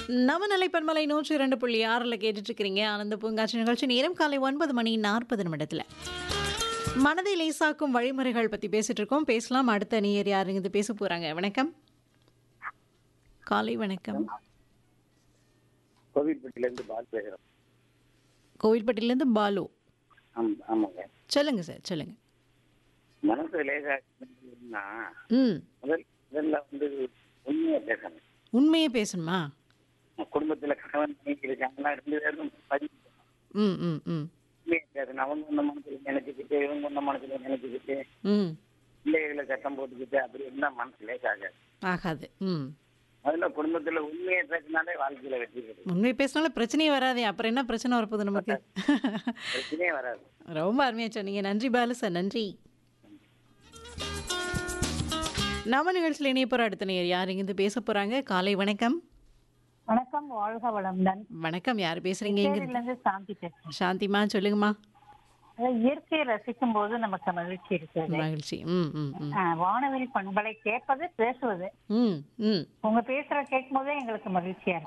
நவநிலை பன்மலை நூற்றி இரண்டு புள்ளி ஆறில் கேட்டுட்டு இருக்கிறீங்க ஆனந்த பூங்காட்சி நிகழ்ச்சி நேரம் காலை ஒன்பது மணி நாற்பது நிமிடத்தில் மனதை லேசாக்கும் வழிமுறைகள் பற்றி பேசிட்டு இருக்கோம் பேசலாம் அடுத்த நேயர் யாருங்க இது பேச போகிறாங்க வணக்கம் காலை வணக்கம் கோவில்பட்டியிலேருந்து பால் பேசுகிறோம் கோவில்பட்டியிலேருந்து பாலு ஆம் ஆமாங்க சொல்லுங்க சார் சொல்லுங்க மனசு லேசாச்சுன்னா ம் முதல் முதல்ல வந்து உண்மையை பேசணும் உண்மையே பேசணுமா குடும்பத்துல கணவன் மனைவி இருக்காங்கன்னா ரெண்டு பேரும் பதிவு ம் ம் ம் உண்மையை பேசணும் அவங்க ஒன்ற மனசுல நினைச்சுக்கிட்டு இவங்க ஒன்ற மனசுல நினைச்சுக்கிட்டு ம் பிள்ளைகளை சட்டம் போட்டுக்கிட்டு அப்படி இருந்தா மனசு லேசாகாது ஆகாது ம் முதல்ல குடும்பத்துல உண்மையை பேசினாலே வாழ்க்கையில வெற்றி கிடைக்கும் உண்மை பேசினாலும் பிரச்சனையே வராதே அப்புறம் என்ன பிரச்சனை வரப்போகுது நமக்கு பிரச்சனையே வராது ரொம்ப அருமையாக சொன்னீங்க நன்றி பாலு சார் நன்றி நம்ம நிகழ்ச்சியில் இணைய போகிற அடுத்த நேர் யார் இங்கிருந்து பேச போகிறாங்க காலை வணக்கம் வணக்கம் வாழ்க வளம்தான் வணக்கம் யார் பேசுகிறீங்க இங்க இருந்து சாந்தி பேசுறேன் சாந்திமா சொல்லுங்கம்மா அதாவது இயற்கையை ரசிக்கும் போது நமக்கு மகிழ்ச்சி இருக்குது மகிழ்ச்சி ம் ம் ம் ஆஹ் வானவில் பண்பலை கேட்பது பேசுவது ம் ம் உங்க பேசுற கேட்கும் போதே எங்களுக்கு மகிழ்ச்சியா இருக்கு